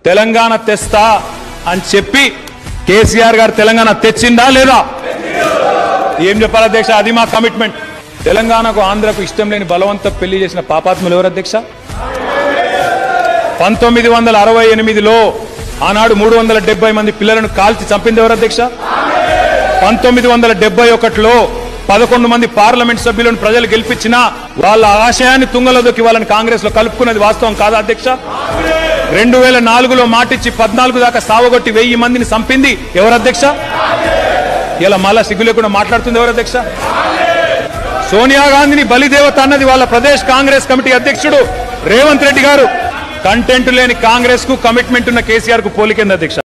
తెలంగాణ తెస్తా అని చెప్పి కేసీఆర్ గారు తెలంగాణ తెచ్చిందా లేదా ఏం చెప్పాలి అధ్యక్ష అది మా కమిట్మెంట్ తెలంగాణకు ఆంధ్రకు ఇష్టం లేని బలవంత పెళ్లి చేసిన పాపాత్ములు ఎవరు అధ్యక్ష పంతొమ్మిది వందల అరవై ఎనిమిదిలో ఆనాడు మూడు వందల డెబ్బై మంది పిల్లలను కాల్చి చంపింది ఎవరు అధ్యక్ష పంతొమ్మిది వందల డెబ్బై ఒకటిలో పదకొండు మంది పార్లమెంట్ సభ్యులను ప్రజలు గెలిపించినా వాళ్ళ ఆశయాన్ని తుంగలో దొక్కి వాళ్ళని కాంగ్రెస్ లో కలుపుకున్నది వాస్తవం కాదా అధ్యక్ష రెండు వేల నాలుగులో మాటిచ్చి పద్నాలుగు దాకా సావగొట్టి వెయ్యి మందిని చంపింది ఎవరు అధ్యక్ష ఇలా మళ్ళా సిగ్గు లేకుండా మాట్లాడుతుంది ఎవరు అధ్యక్ష సోనియా గాంధీని బలిదేవత అన్నది వాళ్ళ ప్రదేశ్ కాంగ్రెస్ కమిటీ అధ్యక్షుడు రేవంత్ రెడ్డి గారు కంటెంట్ లేని కాంగ్రెస్ కు కమిట్మెంట్ ఉన్న కేసీఆర్ కు పోలికేంది అధ్యక్ష